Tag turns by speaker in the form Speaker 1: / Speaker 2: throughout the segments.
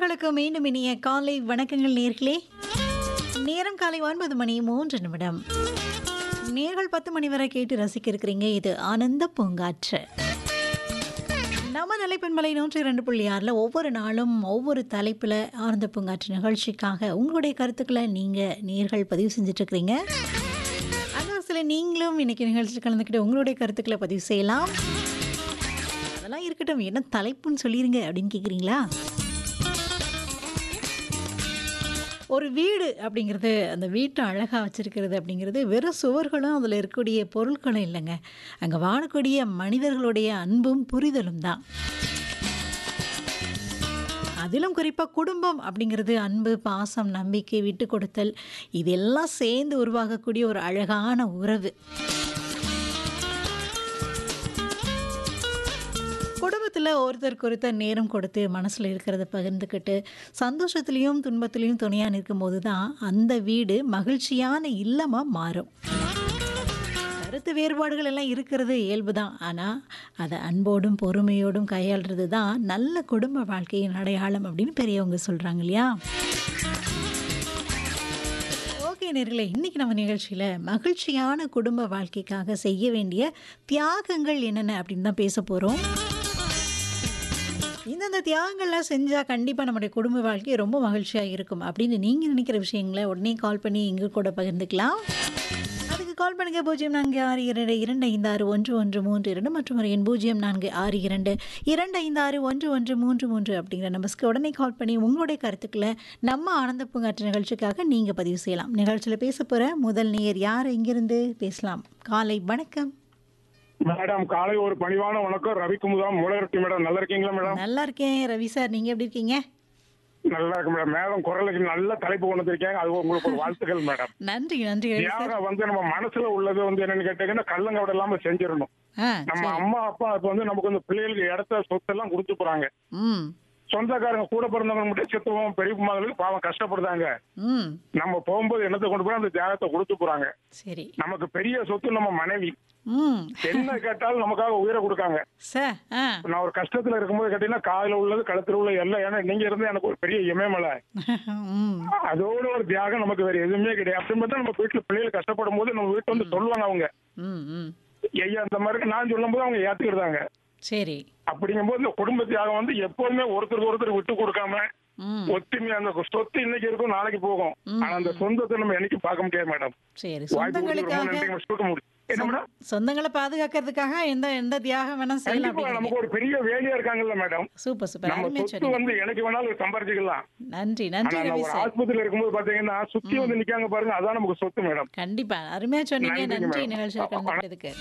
Speaker 1: நேர்களுக்கு மீண்டும் இனிய காலை வணக்கங்கள் நேர்களே நேரம் காலை ஒன்பது மணி மூன்று நிமிடம் நேர்கள் பத்து மணி வரை கேட்டு ரசிக்க இருக்கிறீங்க இது ஆனந்த பூங்காற்று நம்ம நிலைப்பெண்மலை நூற்றி ரெண்டு புள்ளி ஆறில் ஒவ்வொரு நாளும் ஒவ்வொரு தலைப்பில் ஆனந்த பூங்காற்று நிகழ்ச்சிக்காக உங்களுடைய கருத்துக்களை நீங்கள் நேர்கள் பதிவு செஞ்சிட்ருக்கிறீங்க அந்த சில நீங்களும் இன்னைக்கு நிகழ்ச்சி கலந்துக்கிட்டு உங்களுடைய கருத்துக்களை பதிவு செய்யலாம் அதெல்லாம் இருக்கட்டும் என்ன தலைப்புன்னு சொல்லிருங்க அப்படின்னு கேட்குறீங்களா ஒரு வீடு அப்படிங்கிறது அந்த வீட்டை அழகாக வச்சிருக்கிறது அப்படிங்கிறது வெறும் சுவர்களும் அதில் இருக்கக்கூடிய பொருட்களும் இல்லைங்க அங்கே வாழக்கூடிய மனிதர்களுடைய அன்பும் புரிதலும் தான் அதிலும் குறிப்பாக குடும்பம் அப்படிங்கிறது அன்பு பாசம் நம்பிக்கை விட்டு கொடுத்தல் இதெல்லாம் சேர்ந்து உருவாகக்கூடிய ஒரு அழகான உறவு குடும்பத்தில் ஒருத்தருக்கு ஒருத்தர் நேரம் கொடுத்து மனசில் இருக்கிறத பகிர்ந்துக்கிட்டு சந்தோஷத்துலேயும் துன்பத்துலேயும் துணையாக நிற்கும்போது தான் அந்த வீடு மகிழ்ச்சியான இல்லமாக மாறும் கருத்து வேறுபாடுகள் எல்லாம் இருக்கிறது இயல்பு தான் ஆனால் அதை அன்போடும் பொறுமையோடும் கையாளுறது தான் நல்ல குடும்ப வாழ்க்கையின் அடையாளம் அப்படின்னு பெரியவங்க சொல்கிறாங்க இல்லையா ஓகே நேர்களே இன்றைக்கி நம்ம நிகழ்ச்சியில் மகிழ்ச்சியான குடும்ப வாழ்க்கைக்காக செய்ய வேண்டிய தியாகங்கள் என்னென்ன அப்படின்னு தான் பேச போகிறோம் இந்தந்த தியாகங்கள்லாம் செஞ்சால் கண்டிப்பாக நம்முடைய குடும்ப வாழ்க்கை ரொம்ப மகிழ்ச்சியாக இருக்கும் அப்படின்னு நீங்கள் நினைக்கிற விஷயங்களை உடனே கால் பண்ணி எங்கள் கூட பகிர்ந்துக்கலாம் அதுக்கு கால் பண்ணுங்க பூஜ்ஜியம் நான்கு ஆறு இரண்டு இரண்டு ஐந்து ஆறு ஒன்று ஒன்று மூன்று இரண்டு மற்றும் ஒரு எண் பூஜ்ஜியம் நான்கு ஆறு இரண்டு இரண்டு ஐந்து ஆறு ஒன்று ஒன்று மூன்று மூன்று அப்படிங்கிற நம்பர்ஸ்க்கு உடனே கால் பண்ணி உங்களுடைய கருத்துக்களை நம்ம ஆனந்த பூங்காற்று நிகழ்ச்சிக்காக நீங்கள் பதிவு செய்யலாம் நிகழ்ச்சியில் பேச போகிற முதல் நேயர் யார் இங்கிருந்து பேசலாம் காலை வணக்கம்
Speaker 2: மேடம் காலை ஒரு பணிவான வணக்கம் ரவிக்குமுதா மூலரட்டி மேடம் நல்லா இருக்கீங்களா மேடம்
Speaker 1: நல்லா இருக்கேன் ரவி சார் நீங்கள் எப்படி இருக்கீங்க
Speaker 2: நல்லா இருக்கு மேடம் மேடம் குரலுக்கு நல்ல தலைப்பு கொண்டு வந்திருக்கீங்க அது உங்களுக்கு ஒரு வாழ்த்துக்கள் மேடம்
Speaker 1: நன்றி நன்றி ரவி சார்
Speaker 2: தியாகம் வந்து நம்ம மனசுல உள்ளது வந்து என்னன்னு கேட்டீங்கன்னா கள்ளங்கவட இல்லாம செஞ்சிடணும்
Speaker 1: ஆ
Speaker 2: நம்ம
Speaker 1: சரி
Speaker 2: அம்மா அப்பா இப்ப வந்து நமக்கு வந்து பிள்ளைகளுக்கு இடத்த சொத்தெல்லாம் கொடுத்து போறாங்க
Speaker 1: ம்
Speaker 2: சொந்தக்காரங்க கூட பிறந்தவங்க மட்டும் செத்துவோம் பெரிய மகளுக்கு பாவம் கஷ்டப்படுதாங்க
Speaker 1: ம்
Speaker 2: நம்ம போகும்போது என்னத்தை கொண்டு போய் அந்த தியாகத்தை கொடுத்து போறாங்க
Speaker 1: சரி
Speaker 2: நமக்கு பெரிய சொத்து நம்ம மனைவி
Speaker 1: ம்
Speaker 2: என்ன கேட்டாலும் நமக்காக உயிரை கொடுக்காங்க
Speaker 1: சார் ஆ
Speaker 2: நான் ஒரு கஷ்டத்துல இருக்கும்போது கேட்டீங்கன்னா காதுல உள்ளது கழுத்துல உள்ள எல்லாம் ஏன்னா நீங்க இருந்து எனக்கு ஒரு பெரிய இமயமலை
Speaker 1: ம்
Speaker 2: அதோட ஒரு தியாகம் நமக்கு வேற எதுவுமே கிடையாது அப்படின்னு பார்த்தா நம்ம வீட்டுல பிள்ளைகள் கஷ்டப்படும் போது நம்ம வீட்டுல வந்து சொல்லுவாங்க அவங்க
Speaker 1: ம் ம்
Speaker 2: ஐயா அந்த மாதிரி நான் சொல்லும் போது அவங்க ஏத்துக்கிட்டாங்க
Speaker 1: சரி
Speaker 2: அப்படிங்கும்போது இந்த குடும்ப தியாகம் வந்து எப்போதுமே ஒருத்தருக்கு ஒருத்தர் விட்டு கொடுக்காம
Speaker 1: ம்
Speaker 2: ஒத்துமையா அந்த சொத்து இன்னைக்கு இருக்கும் நாளைக்கு போகும்
Speaker 1: ம்.
Speaker 2: ஆனா அந்த சொந்தத்தை நம்ம என்னைக்கும் பார்க்க முடியாது மேடம்
Speaker 1: சரி
Speaker 2: வாய்ப்பு கொடுத்து ரொம்ப
Speaker 1: சொந்தங்களுக்காக
Speaker 2: நன்றி மேடம். சொல்ல முடியும் என்ன மேடம்
Speaker 1: சொந்தங்களை பாதுகாக்கிறதுக்காக எந்த எந்த தியாகம் வேணாலும் செய்யலாம்
Speaker 2: கண்டிப்பா
Speaker 1: அப்படிங்கிறீங்க
Speaker 2: நமக்கு ஒரு பெரிய வேலையா இருக்காங்கல்ல மேடம்
Speaker 1: சூப்பர் சூப்பர்
Speaker 2: நம்ம
Speaker 1: அருமையா
Speaker 2: சொத்து
Speaker 1: சொன்னீங்க
Speaker 2: வந்து எனக்கு வேணாலும் சம்பாரிச்சுக்கலாம்
Speaker 1: நன்றி
Speaker 2: ஆனா
Speaker 1: நன்றி
Speaker 2: நான்
Speaker 1: ரவி
Speaker 2: ஒரு
Speaker 1: சார்
Speaker 2: ஆஸ்பத்திரியில இருக்கும்போது பாத்தீங்கன்னா சுத்தி வந்து நிக்காங்க பாருங்க அதான் நமக்கு சொத்து மேடம்
Speaker 1: கண்டிப்பா அருமையா சொன்னீங்க
Speaker 2: நன்றிங்க
Speaker 1: நன்றி
Speaker 2: மேடம்.
Speaker 1: நிகழ்ச்சியில்
Speaker 2: அ- அ-
Speaker 1: கலந்துக்கிட்டதுக்கு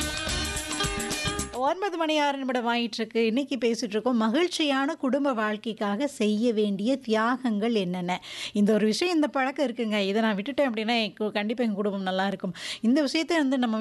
Speaker 1: ஒன்பது மணி ஆறு நிமிடம் ஆயிட்டு இருக்கு இன்னைக்கு பேசிட்டு இருக்கோம் மகிழ்ச்சியான குடும்ப வாழ்க்கைக்காக செய்ய வேண்டிய தியாகங்கள் என்னென்ன இந்த ஒரு விஷயம் இந்த பழக்கம் இருக்குங்க இதை நான் விட்டுட்டேன் அப்படின்னா எங்க- கண்டிப்பா எங்க குடும்பம் நல்லா இருக்கும் இந்த விஷயத்தை வந்து நம்ம